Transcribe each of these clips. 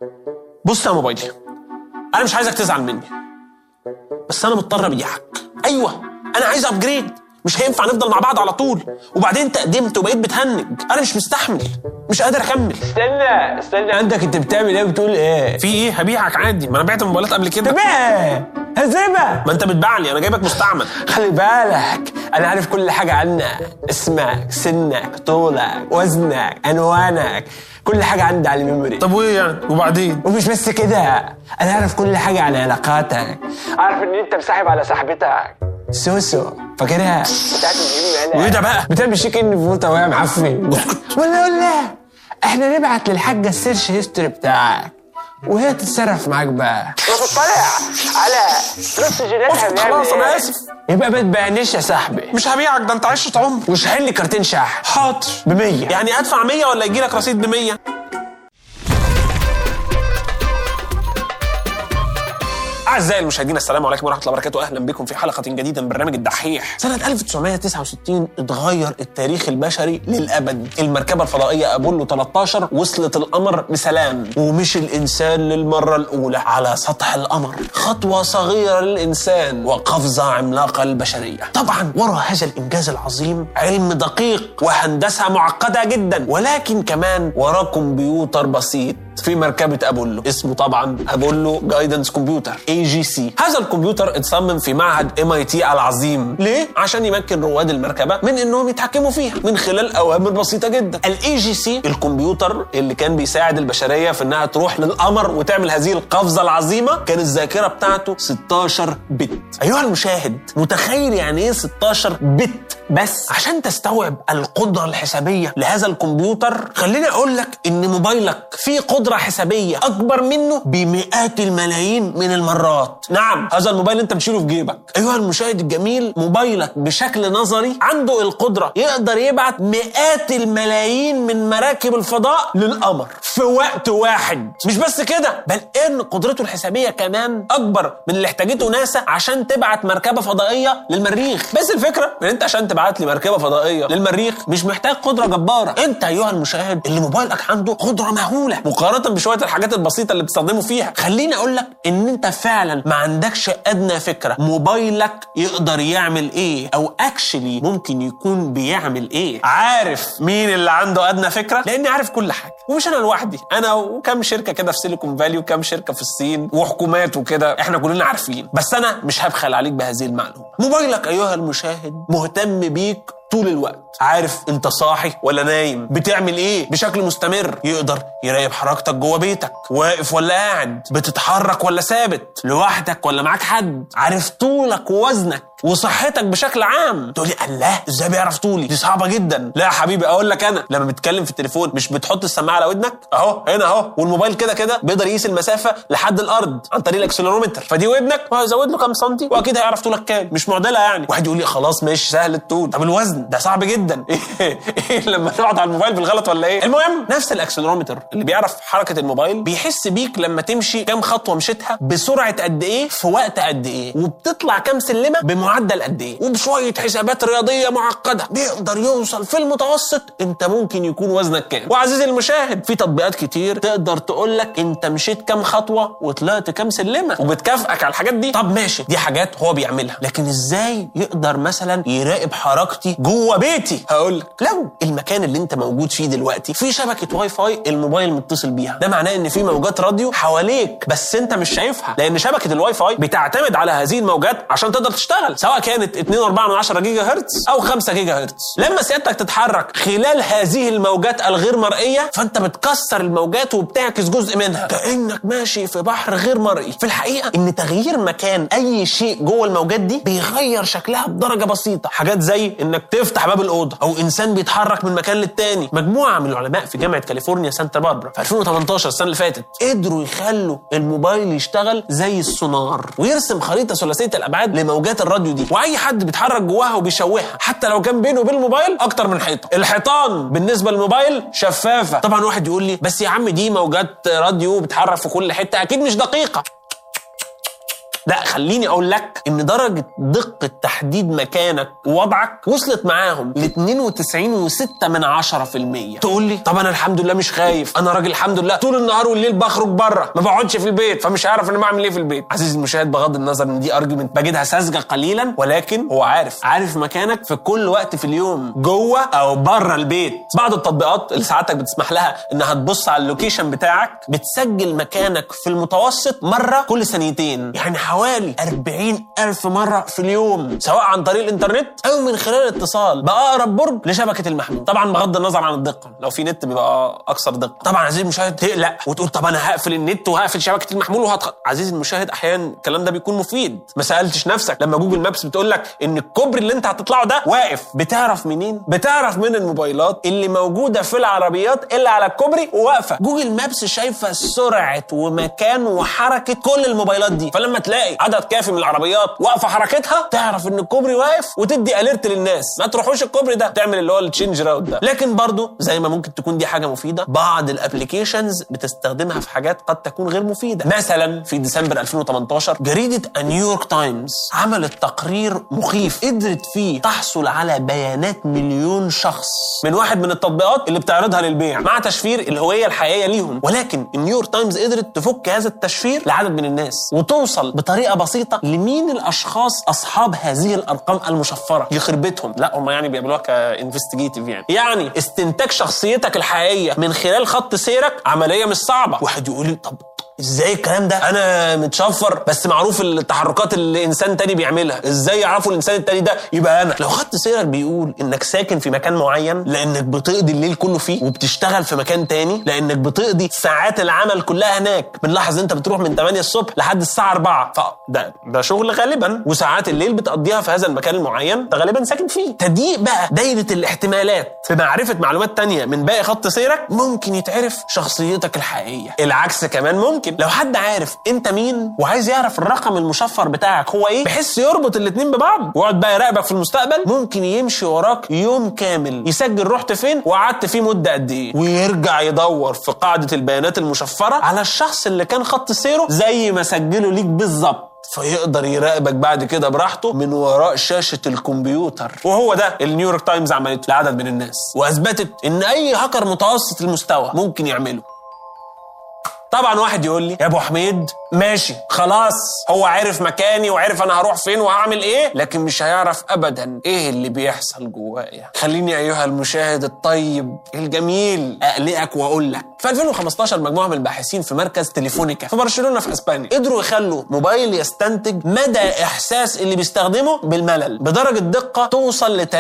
بص يا موبايلي انا مش عايزك تزعل مني بس انا مضطر ابيعك ايوه انا عايز ابجريد مش هينفع نفضل مع بعض على طول وبعدين انت قدمت وبقيت بتهنج انا مش مستحمل مش قادر اكمل استنى استنى عندك انت بتعمل ايه بتقول ايه في ايه هبيعك عادي ما انا بعت موبايلات قبل كده تبيع هسيبها ما انت بتباع لي انا جايبك مستعمل خلي بالك انا عارف كل حاجه عنك اسمك سنك طولك وزنك عنوانك كل حاجه عندي على الميموري طب وايه يعني وبعدين ومش بس كده انا عارف كل حاجه عن علاقاتك عارف ان انت مسحب على صاحبتك سوسو فاكرها بتاعت الجيم وايه ده بقى بتعمل شيك ان فوطه وهي معفن ولا ولا احنا نبعت للحاجه السيرش هيستوري بتاعك وهي تتصرف معاك بقى وتطلع على نص جنيهاتها خلاص انا اسف يبقى ما تبيعنيش يا صاحبي مش هبيعك ده انت عشره عمر وشحن لي كارتين شحن حاضر ب 100 يعني ادفع 100 ولا يجي لك رصيد ب 100 أعزائي المشاهدين السلام عليكم ورحمة الله وبركاته أهلا بكم في حلقة جديدة من برنامج الدحيح سنة 1969 اتغير التاريخ البشري للأبد المركبة الفضائية أبولو 13 وصلت القمر بسلام ومشي الإنسان للمرة الأولى على سطح القمر خطوة صغيرة للإنسان وقفزة عملاقة للبشرية طبعا وراء هذا الإنجاز العظيم علم دقيق وهندسة معقدة جدا ولكن كمان وراه كمبيوتر بسيط في مركبة أبولو اسمه طبعا أبولو جايدنس كمبيوتر اي جي سي هذا الكمبيوتر اتصمم في معهد ام اي تي العظيم ليه عشان يمكن رواد المركبه من انهم يتحكموا فيها من خلال اوامر بسيطه جدا الاي جي سي الكمبيوتر اللي كان بيساعد البشريه في انها تروح للقمر وتعمل هذه القفزه العظيمه كان الذاكره بتاعته 16 بت ايها المشاهد متخيل يعني ايه 16 بت بس عشان تستوعب القدره الحسابيه لهذا الكمبيوتر خليني اقول لك ان موبايلك فيه قدره حسابيه اكبر منه بمئات الملايين من المرات نعم هذا الموبايل انت بتشيله في جيبك ايها المشاهد الجميل موبايلك بشكل نظري عنده القدره يقدر يبعت مئات الملايين من مراكب الفضاء للقمر في وقت واحد مش بس كده بل ان قدرته الحسابيه كمان اكبر من اللي احتاجته ناسا عشان تبعت مركبه فضائيه للمريخ بس الفكره ان انت عشان تبعت لي مركبه فضائيه للمريخ مش محتاج قدره جباره انت ايها المشاهد اللي موبايلك عنده قدره مهوله مقارنه بشويه الحاجات البسيطه اللي بتستخدمه فيها خليني اقول لك ان انت فعلا ما عندكش ادنى فكره موبايلك يقدر يعمل ايه او اكشلي ممكن يكون بيعمل ايه عارف مين اللي عنده ادنى فكره لاني عارف كل حاجه ومش انا لوحدي انا وكم شركه كده في سيليكون فالي وكم شركه في الصين وحكومات وكده احنا كلنا عارفين بس انا مش هبخل عليك بهذه المعلومه موبايلك ايها المشاهد مهتم بيك طول الوقت عارف انت صاحي ولا نايم بتعمل ايه بشكل مستمر يقدر يراقب حركتك جوه بيتك واقف ولا قاعد بتتحرك ولا ثابت لوحدك ولا معاك حد عارف طولك ووزنك وصحتك بشكل عام تقول لي الله ازاي بيعرف طولي دي صعبه جدا لا يا حبيبي اقول لك انا لما بتكلم في التليفون مش بتحط السماعه على ودنك اهو هنا اهو والموبايل كده كده بيقدر يقيس المسافه لحد الارض عن طريق الاكسلرومتر فدي ودنك وهيزود له كام سنتي واكيد هيعرف طولك كام مش معضله يعني واحد يقول لي خلاص ماشي سهل الطول طب الوزن ده صعب جدا ايه ايه لما تقعد على الموبايل بالغلط ولا ايه المهم نفس الاكسلرومتر اللي بيعرف حركه الموبايل بيحس بيك لما تمشي كام خطوه مشيتها بسرعه قد ايه في وقت قد ايه وبتطلع كام سلمه بمعدل قد ايه وبشويه حسابات رياضيه معقده بيقدر يوصل في المتوسط انت ممكن يكون وزنك كام وعزيزي المشاهد في تطبيقات كتير تقدر تقول لك انت مشيت كام خطوه وطلعت كام سلمه وبتكافئك على الحاجات دي طب ماشي دي حاجات هو بيعملها لكن ازاي يقدر مثلا يراقب حركتي جوه بيتي هقول لك لو المكان اللي انت موجود فيه دلوقتي في شبكه واي فاي الموبايل متصل بيها ده معناه ان في موجات راديو حواليك بس انت مش شايفها لان شبكه الواي فاي بتعتمد على هذه الموجات عشان تقدر تشتغل سواء كانت 2.4 جيجا هرتز او 5 جيجا هرتز لما سيادتك تتحرك خلال هذه الموجات الغير مرئيه فانت بتكسر الموجات وبتعكس جزء منها كانك ماشي في بحر غير مرئي في الحقيقه ان تغيير مكان اي شيء جوه الموجات دي بيغير شكلها بدرجه بسيطه حاجات زي انك تفتح باب الاوضه او انسان بيتحرك من مكان للتاني مجموعه من العلماء في جامعه كاليفورنيا سانتا باربرا في 2018 السنه اللي فاتت قدروا يخلوا الموبايل يشتغل زي السونار ويرسم خريطه ثلاثيه الابعاد لموجات الراديو دي واي حد بيتحرك جواها وبيشوهها حتى لو كان بينه وبين الموبايل اكتر من حيطه الحيطان بالنسبه للموبايل شفافه طبعا واحد يقول لي بس يا عم دي موجات راديو بتحرك في كل حته اكيد مش دقيقه لا خليني اقول لك ان درجه دقه تحديد مكانك ووضعك وصلت معاهم ل 92.6 من 10% تقول لي طب انا الحمد لله مش خايف انا راجل الحمد لله طول النهار والليل بخرج بره ما بقعدش في البيت فمش عارف انا بعمل ايه في البيت عزيزي المشاهد بغض النظر ان دي ارجيومنت بجدها ساذجه قليلا ولكن هو عارف عارف مكانك في كل وقت في اليوم جوه او بره البيت بعض التطبيقات اللي ساعتك بتسمح لها انها تبص على اللوكيشن بتاعك بتسجل مكانك في المتوسط مره كل ثانيتين يعني حوالي 40 ألف مرة في اليوم سواء عن طريق الإنترنت أو من خلال الاتصال بأقرب برج لشبكة المحمول طبعا بغض النظر عن الدقة لو في نت بيبقى أكثر دقة طبعا عزيزي المشاهد تقلق وتقول طب أنا هقفل النت وهقفل شبكة المحمول وهتخ... عزيزي المشاهد أحيانا الكلام ده بيكون مفيد ما سألتش نفسك لما جوجل مابس بتقول لك إن الكوبري اللي أنت هتطلعه ده واقف بتعرف منين؟ بتعرف من الموبايلات اللي موجودة في العربيات اللي على الكوبري وواقفة جوجل مابس شايفة سرعة ومكان وحركة كل الموبايلات دي فلما تلاقي عدد كافي من العربيات واقفه حركتها تعرف ان الكوبري واقف وتدي اليرت للناس ما تروحوش الكوبري ده تعمل اللي هو التشينج راوت ده لكن برضو زي ما ممكن تكون دي حاجه مفيده بعض الابلكيشنز بتستخدمها في حاجات قد تكون غير مفيده مثلا في ديسمبر 2018 جريده نيويورك تايمز عملت تقرير مخيف قدرت فيه تحصل على بيانات مليون شخص من واحد من التطبيقات اللي بتعرضها للبيع مع تشفير الهويه الحقيقيه ليهم ولكن نيويورك تايمز قدرت تفك هذا التشفير لعدد من الناس وتوصل بطريقه بسيطه لمين الاشخاص اصحاب هذه الارقام المشفره يخرب بيتهم لا هم يعني بيعملوها كانفستيجيتيف يعني يعني استنتاج شخصيتك الحقيقيه من خلال خط سيرك عمليه مش صعبه واحد يقول لي طب ازاي الكلام ده انا متشفر بس معروف التحركات اللي انسان تاني بيعملها ازاي يعرفوا الانسان التاني ده يبقى انا لو خدت سيرك بيقول انك ساكن في مكان معين لانك بتقضي الليل كله فيه وبتشتغل في مكان تاني لانك بتقضي ساعات العمل كلها هناك بنلاحظ انت بتروح من 8 الصبح لحد الساعه 4 فده ده شغل غالبا وساعات الليل بتقضيها في هذا المكان المعين انت غالبا ساكن فيه تضييق بقى دايره الاحتمالات في معرفه معلومات تانية من باقي خط سيرك ممكن يتعرف شخصيتك الحقيقيه العكس كمان ممكن لو حد عارف انت مين وعايز يعرف الرقم المشفر بتاعك هو ايه بحيث يربط الاتنين ببعض ويقعد بقى يراقبك في المستقبل ممكن يمشي وراك يوم كامل يسجل رحت فين وقعدت فيه مده قد ايه ويرجع يدور في قاعده البيانات المشفره على الشخص اللي كان خط سيره زي ما سجله ليك بالظبط فيقدر يراقبك بعد كده براحته من وراء شاشة الكمبيوتر وهو ده اللي نيويورك تايمز عملته لعدد من الناس وأثبتت إن أي هاكر متوسط المستوى ممكن يعمله طبعا واحد يقول لي يا ابو حميد ماشي خلاص هو عارف مكاني وعارف انا هروح فين وهعمل ايه لكن مش هيعرف ابدا ايه اللي بيحصل جوايا خليني ايها المشاهد الطيب الجميل اقلقك واقول لك في 2015 مجموعه من الباحثين في مركز تليفونيكا في برشلونه في اسبانيا قدروا يخلوا موبايل يستنتج مدى احساس اللي بيستخدمه بالملل بدرجه دقه توصل ل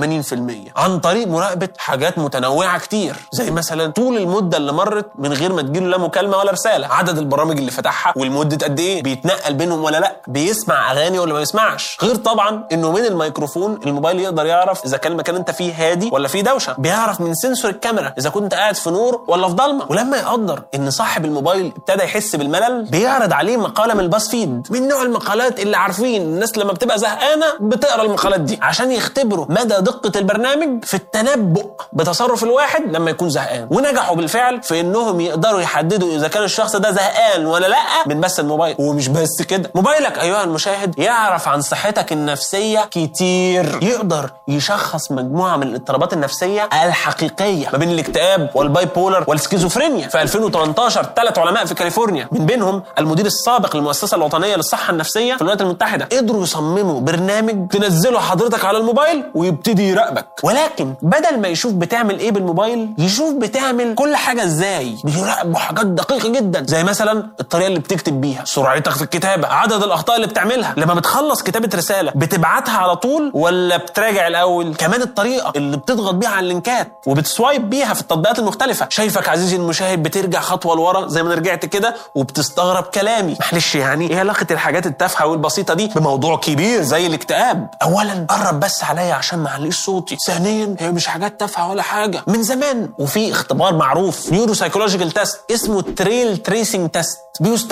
83% عن طريق مراقبه حاجات متنوعه كتير زي مثلا طول المده اللي مرت من غير ما تجيله لا مكالمه ولا رساله عدد البرامج اللي فتحها والمده قد ايه بيتنقل بينهم ولا لا بيسمع اغاني ولا ما بيسمعش غير طبعا انه من الميكروفون الموبايل يقدر يعرف اذا كان المكان انت فيه هادي ولا فيه دوشه بيعرف من سنسور الكاميرا اذا كنت قاعد في نور ولا في ضلمه ولما يقدر ان صاحب الموبايل ابتدى يحس بالملل بيعرض عليه مقاله من الباص فيد من نوع المقالات اللي عارفين الناس لما بتبقى زهقانه بتقرا المقالات دي عشان يختبروا مدى دقه البرنامج في التنبؤ بتصرف الواحد لما يكون زهقان ونجحوا بالفعل في انهم يقدروا يحددوا اذا كان الشخص ده زهقان ولا لا من بس الموبايل ومش بس كده موبايلك ايها المشاهد يعرف عن صحتك النفسيه كتير يقدر يشخص مجموعه من الاضطرابات النفسيه الحقيقيه ما بين الاكتئاب والباي بولر والسكيزوفرينيا في 2018 ثلاث علماء في كاليفورنيا من بينهم المدير السابق للمؤسسه الوطنيه للصحه النفسيه في الولايات المتحده قدروا يصمموا برنامج تنزله حضرتك على الموبايل ويبتدي يراقبك ولكن بدل ما يشوف بتعمل ايه بالموبايل يشوف بتعمل كل حاجه ازاي بيراقبوا حاجات دقيقه جدا زي مثلا الطريقه اللي بتكتب بيها سرعتك في الكتابه عدد الاخطاء اللي بتعملها لما بتخلص كتابه رساله بتبعتها على طول ولا بتراجع الاول كمان الطريقه اللي بتضغط بيها على اللينكات وبتسوايب بيها في التطبيقات المختلفه شايفك عزيزي المشاهد بترجع خطوه لورا زي ما أنا رجعت كده وبتستغرب كلامي معلش يعني ايه علاقه الحاجات التافهه والبسيطه دي بموضوع كبير زي الاكتئاب اولا قرب بس عليا عشان ما عليش صوتي ثانيا هي مش حاجات تافهه ولا حاجه من زمان وفي اختبار معروف نيورو سايكولوجيكال تيست اسمه تريل تريسنج تيست بيستخدم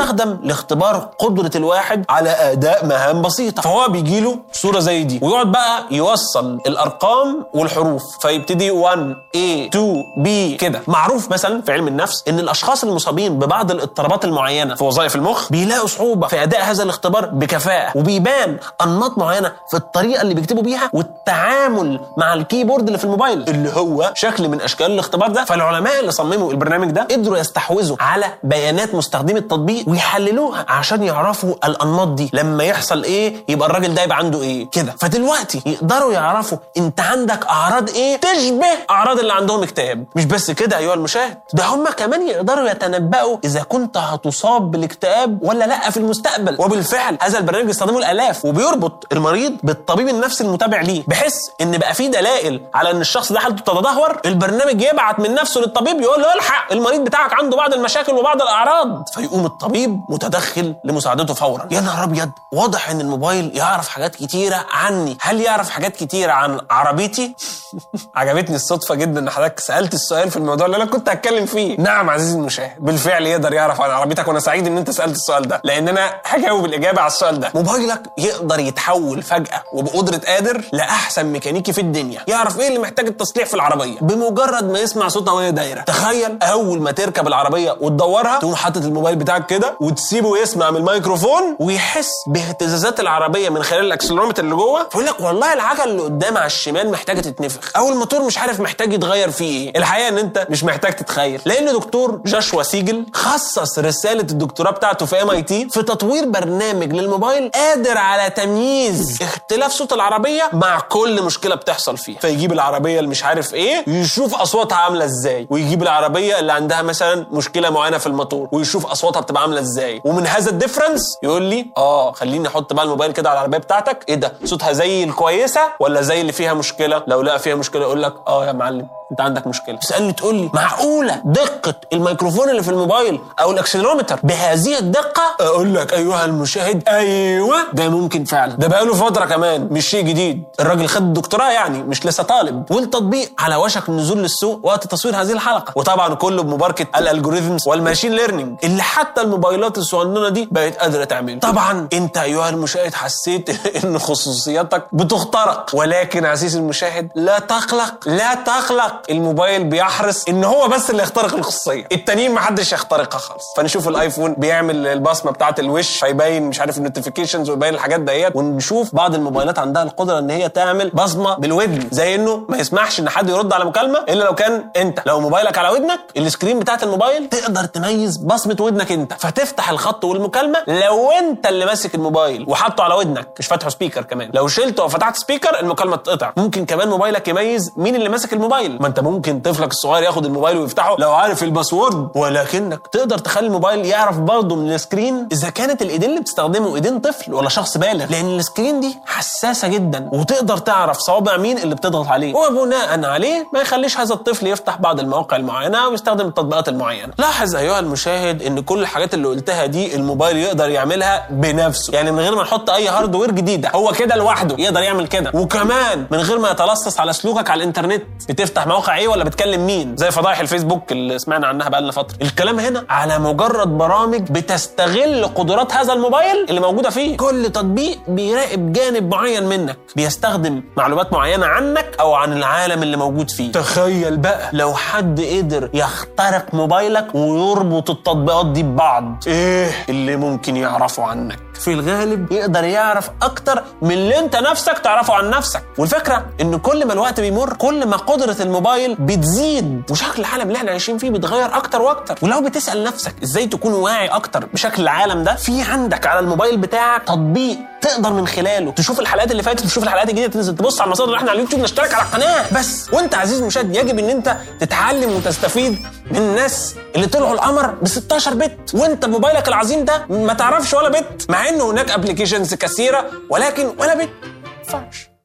بيستخدم لاختبار قدره الواحد على اداء مهام بسيطه فهو بيجي له صوره زي دي ويقعد بقى يوصل الارقام والحروف فيبتدي 1 A 2 B كده معروف مثلا في علم النفس ان الاشخاص المصابين ببعض الاضطرابات المعينه في وظائف المخ بيلاقوا صعوبه في اداء هذا الاختبار بكفاءه وبيبان انماط معينه في الطريقه اللي بيكتبوا بيها والتعامل مع الكيبورد اللي في الموبايل اللي هو شكل من اشكال الاختبار ده فالعلماء اللي صمموا البرنامج ده قدروا يستحوذوا على بيانات مستخدمي التطبيق ويحللوها عشان يعرفوا الانماط دي لما يحصل ايه يبقى الراجل ده يبقى عنده ايه كده فدلوقتي يقدروا يعرفوا انت عندك اعراض ايه تشبه اعراض اللي عندهم اكتئاب مش بس كده ايها المشاهد ده هم كمان يقدروا يتنبأوا اذا كنت هتصاب بالاكتئاب ولا لا في المستقبل وبالفعل هذا البرنامج بيستخدمه الالاف وبيربط المريض بالطبيب النفسي المتابع ليه بحيث ان بقى في دلائل على ان الشخص ده حالته تتدهور البرنامج يبعت من نفسه للطبيب يقول له الحق المريض بتاعك عنده بعض المشاكل وبعض الاعراض فيقوم الطبيب متدخل لمساعدته فورا يا نهار ابيض واضح ان الموبايل يعرف حاجات كتيره عني هل يعرف حاجات كتيره عن عربيتي عجبتني الصدفه جدا ان حضرتك سالت السؤال في الموضوع اللي انا كنت هتكلم فيه نعم عزيزي المشاهد بالفعل يقدر يعرف عن عربيتك وانا سعيد ان انت سالت السؤال ده لان انا هجاوب الاجابه على السؤال ده موبايلك يقدر يتحول فجاه وبقدره قادر لاحسن ميكانيكي في الدنيا يعرف ايه اللي محتاج التصليح في العربيه بمجرد ما يسمع صوتها وهي دايره تخيل اول ما تركب العربيه وتدورها تقوم حاطط الموبايل بتاعك كده وتسيبه يسمع من الميكروفون ويحس باهتزازات العربيه من خلال الاكسلرومتر اللي جوه فيقول لك والله العجل اللي قدام على الشمال محتاجه تتنفخ او الموتور مش عارف محتاج يتغير فيه ايه الحقيقه ان انت مش محتاج تتخيل لان دكتور جاشوا سيجل خصص رساله الدكتوراه بتاعته في ام اي تي في تطوير برنامج للموبايل قادر على تمييز اختلاف صوت العربيه مع كل مشكله بتحصل فيها فيجيب العربيه اللي مش عارف ايه يشوف اصواتها عامله ازاي ويجيب العربيه اللي عندها مثلا مشكله معينه في الموتور ويشوف اصواتها بتبقى عامله ازاي ومن هذا الديفرنس يقول لي اه خليني احط بقى الموبايل كده على العربيه بتاعتك ايه ده صوتها زي الكويسه ولا زي اللي فيها مشكله لو لقى فيها مشكله يقول لك اه يا معلم انت عندك مشكله تسالني تقول لي معقوله دقه الميكروفون اللي في الموبايل او الاكسلرومتر بهذه الدقه اقول لك ايها المشاهد ايوه ده ممكن فعلا ده بقاله فتره كمان مش شيء جديد الراجل خد الدكتوراه يعني مش لسه طالب والتطبيق على وشك النزول للسوق وقت تصوير هذه الحلقه وطبعا كله بمباركه الالجوريثمز والماشين ليرنينج اللي حتى الموبايلات الصغننه دي بقت قادره تعمله طبعا انت ايها المشاهد حسيت ان خصوصياتك بتخترق ولكن عزيزي المشاهد لا تقلق لا تقلق الموبايل بيحرص ان هو بس اللي يخترق الخصوصيه التانيين ما حدش يخترقها خالص فنشوف الايفون بيعمل البصمه بتاعه الوش فيبين مش عارف النوتيفيكيشنز ويبين الحاجات ديت ونشوف بعض الموبايلات عندها القدره ان هي تعمل بصمه بالودن زي انه ما يسمحش ان حد يرد على مكالمه الا لو كان انت لو موبايلك على ودنك السكرين بتاعه الموبايل تقدر تميز بصمه ودنك انت فتفتح الخط والمكالمه لو انت اللي ماسك الموبايل وحاطه على ودنك مش فاتحه سبيكر كمان لو شلته وفتحت سبيكر المكالمه تتقطع ممكن كمان موبايلك يميز مين اللي ماسك الموبايل ما انت ممكن طفلك الصغير ياخد الموبايل ويفتحه لو عارف الباسورد ولكنك تقدر تخلي الموبايل يعرف برضه من السكرين اذا كانت الايدين اللي بتستخدمه ايدين طفل ولا شخص بالغ لان السكرين دي حساسه جدا وتقدر تعرف صوابع مين اللي بتضغط عليه وبناء عليه ما يخليش هذا الطفل يفتح بعض المواقع المعينه ويستخدم التطبيقات المعينه لاحظ ايها المشاهد ان كل الحاجات اللي قلتها دي الموبايل يقدر يعملها بنفسه يعني من غير ما نحط اي هاردوير جديده هو كده لوحده يقدر يعمل كده وكمان من غير ما يتلصص على سلوكك على الانترنت بتفتح موقع ايه ولا بتكلم مين زي فضايح الفيسبوك اللي سمعنا عنها بقالنا فتره الكلام هنا على مجرد برامج بتستغل قدرات هذا الموبايل اللي موجوده فيه كل تطبيق بيراقب جانب معين منك بيستخدم معلومات معينه عنك او عن العالم اللي موجود فيه تخيل بقى لو حد قدر يخترق موبايلك ويربط التطبيقات دي ببعض ايه اللي ممكن يعرفه عنك في الغالب يقدر يعرف اكتر من اللي انت نفسك تعرفه عن نفسك والفكره ان كل ما الوقت بيمر كل ما قدره الموبايل بتزيد وشكل العالم اللي احنا عايشين فيه بيتغير اكتر واكتر ولو بتسال نفسك ازاي تكون واعي اكتر بشكل العالم ده في عندك على الموبايل بتاعك تطبيق تقدر من خلاله تشوف الحلقات اللي فاتت تشوف الحلقات الجديده تنزل تبص على المصادر اللي احنا على اليوتيوب نشترك على القناه بس وانت عزيز المشاهد يجب ان انت تتعلم وتستفيد من الناس اللي طلعوا القمر ب 16 بت وانت موبايلك العظيم ده ما تعرفش ولا بت مع انه هناك ابلكيشنز كثيره ولكن ولا بت ما ينفعش